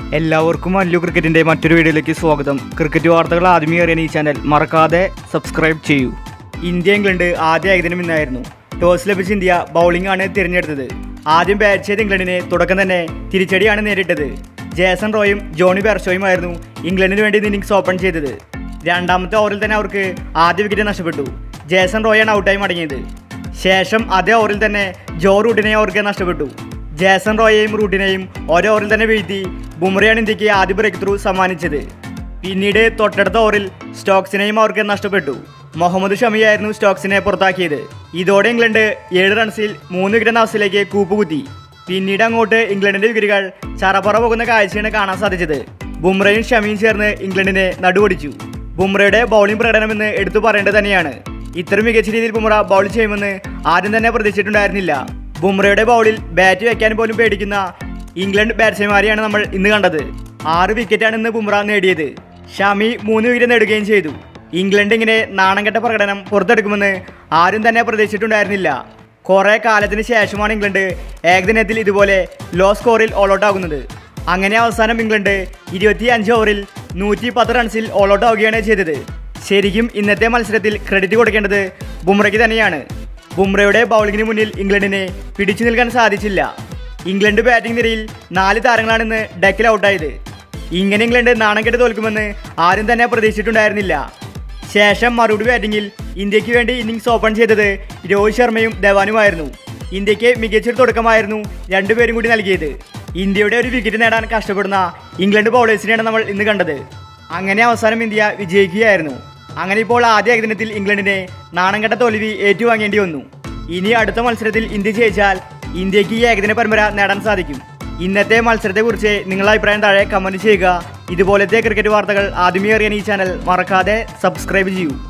എല്ലാവർക്കും അല്ലു ക്രിക്കറ്റിന്റെ മറ്റൊരു വീഡിയോയിലേക്ക് സ്വാഗതം ക്രിക്കറ്റ് വാർത്തകൾ ആദ്യമേ അറിയാൻ ഈ ചാനൽ മറക്കാതെ സബ്സ്ക്രൈബ് ചെയ്യൂ ഇന്ത്യ ഇംഗ്ലണ്ട് ആദ്യ ഏകദിനം ഇന്നായിരുന്നു ടോസ് ലഭിച്ച ഇന്ത്യ ബൗളിംഗ് ആണ് തിരഞ്ഞെടുത്തത് ആദ്യം ബാറ്റ് ചെയ്ത ഇംഗ്ലണ്ടിനെ തുടക്കം തന്നെ തിരിച്ചടിയാണ് നേരിട്ടത് ജേസൺ റോയും ജോണി ബെർഷോയുമായിരുന്നു ഇംഗ്ലണ്ടിന് വേണ്ടി ഇന്നിംഗ്സ് ഓപ്പൺ ചെയ്തത് രണ്ടാമത്തെ ഓവറിൽ തന്നെ അവർക്ക് ആദ്യ വിക്കറ്റ് നഷ്ടപ്പെട്ടു ജേസൺ റോയാണ് ഔട്ടായി മടങ്ങിയത് ശേഷം അതേ ഓവറിൽ തന്നെ ജോ റൂട്ടിനെ അവർക്ക് നഷ്ടപ്പെട്ടു ജേസൺ റോയെയും റൂട്ടിനെയും ഓരോ ഓവറിൽ തന്നെ വീഴ്ത്തി ബുംറയാണ് ഇന്ത്യക്ക് ആദ്യ ബ്രേക്ക് ത്രൂ സമ്മാനിച്ചത് പിന്നീട് തൊട്ടടുത്ത ഓവറിൽ സ്റ്റോക്സിനെയും അവർക്ക് നഷ്ടപ്പെട്ടു മുഹമ്മദ് ഷമിയായിരുന്നു സ്റ്റോക്സിനെ പുറത്താക്കിയത് ഇതോടെ ഇംഗ്ലണ്ട് ഏഴ് റൺസിൽ മൂന്ന് വിക്കറ്റ് എന്ന അവസ്ഥയിലേക്ക് കൂപ്പുകുത്തി പിന്നീട് അങ്ങോട്ട് ഇംഗ്ലണ്ടിന്റെ വിക്കറ്റുകൾ ചറപറ പോകുന്ന കാഴ്ചയാണ് കാണാൻ സാധിച്ചത് ബുംറയും ഷമിയും ചേർന്ന് ഇംഗ്ലണ്ടിനെ നടുവടിച്ചു ബുംറയുടെ ബൗളിംഗ് പ്രകടനമെന്ന് എടുത്തു പറയേണ്ടത് തന്നെയാണ് ഇത്രയും മികച്ച രീതിയിൽ ബുംറ ബൗൾ ചെയ്യുമെന്ന് ആദ്യം തന്നെ പ്രതീക്ഷിച്ചിട്ടുണ്ടായിരുന്നില്ല ബുംറയുടെ ബൗളിൽ ബാറ്റ് വെക്കാൻ പോലും പേടിക്കുന്ന ഇംഗ്ലണ്ട് ബാറ്റ്സ്മാരെയാണ് നമ്മൾ ഇന്ന് കണ്ടത് ആറ് വിക്കറ്റാണ് ഇന്ന് ബുംറ നേടിയത് ഷമി മൂന്ന് വിക്കറ്റ് നേടുകയും ചെയ്തു ഇംഗ്ലണ്ട് ഇങ്ങനെ നാണം കെട്ട പ്രകടനം പുറത്തെടുക്കുമെന്ന് ആരും തന്നെ പ്രതീക്ഷിച്ചിട്ടുണ്ടായിരുന്നില്ല കുറെ കാലത്തിന് ശേഷമാണ് ഇംഗ്ലണ്ട് ഏകദിനത്തിൽ ഇതുപോലെ ലോ സ്കോറിൽ ഓൾ ഔട്ട് ആകുന്നത് അങ്ങനെ അവസാനം ഇംഗ്ലണ്ട് ഇരുപത്തി അഞ്ച് ഓവറിൽ നൂറ്റി പത്ത് റൺസിൽ ഓൾ ഔട്ട് ആവുകയാണ് ചെയ്തത് ശരിക്കും ഇന്നത്തെ മത്സരത്തിൽ ക്രെഡിറ്റ് കൊടുക്കേണ്ടത് ബുംറയ്ക്ക് തന്നെയാണ് ബുംറയുടെ ബൗളിങ്ങിന് മുന്നിൽ ഇംഗ്ലണ്ടിനെ പിടിച്ചു നിൽക്കാൻ സാധിച്ചില്ല ഇംഗ്ലണ്ട് ബാറ്റിംഗ് നിരയിൽ നാല് താരങ്ങളാണ് ഇന്ന് ഡെക്കിൽ ഔട്ടായത് ഇങ്ങനെ ഇംഗ്ലണ്ട് നാണം കെട്ട് തോൽക്കുമെന്ന് ആരും തന്നെ പ്രതീക്ഷിച്ചിട്ടുണ്ടായിരുന്നില്ല ശേഷം മറുപടി ബാറ്റിംഗിൽ ഇന്ത്യക്ക് വേണ്ടി ഇന്നിംഗ്സ് ഓപ്പൺ ചെയ്തത് രോഹിത് ശർമ്മയും ധവാനുമായിരുന്നു ഇന്ത്യക്ക് മികച്ചൊരു തുടക്കമായിരുന്നു രണ്ടുപേരും കൂടി നൽകിയത് ഇന്ത്യയുടെ ഒരു വിക്കറ്റ് നേടാൻ കഷ്ടപ്പെടുന്ന ഇംഗ്ലണ്ട് ബൗളേഴ്സിനെയാണ് നമ്മൾ ഇന്ന് കണ്ടത് അങ്ങനെ അവസാനം ഇന്ത്യ വിജയിക്കുകയായിരുന്നു അങ്ങനെ ഇപ്പോൾ ആദ്യ ഏകദിനത്തിൽ ഇംഗ്ലണ്ടിനെ നാണംകെട്ട തോൽവി ഏറ്റുവാങ്ങേണ്ടി വന്നു ഇനി അടുത്ത മത്സരത്തിൽ ഇന്ത്യ ജയിച്ചാൽ ഇന്ത്യക്ക് ഈ ഏകദിന പരമ്പര നേടാൻ സാധിക്കും ഇന്നത്തെ മത്സരത്തെക്കുറിച്ച് നിങ്ങളുടെ അഭിപ്രായം താഴെ കമൻറ്റ് ചെയ്യുക ഇതുപോലത്തെ ക്രിക്കറ്റ് വാർത്തകൾ ആദ്യമേ അറിയാൻ ഈ ചാനൽ മറക്കാതെ സബ്സ്ക്രൈബ് ചെയ്യൂ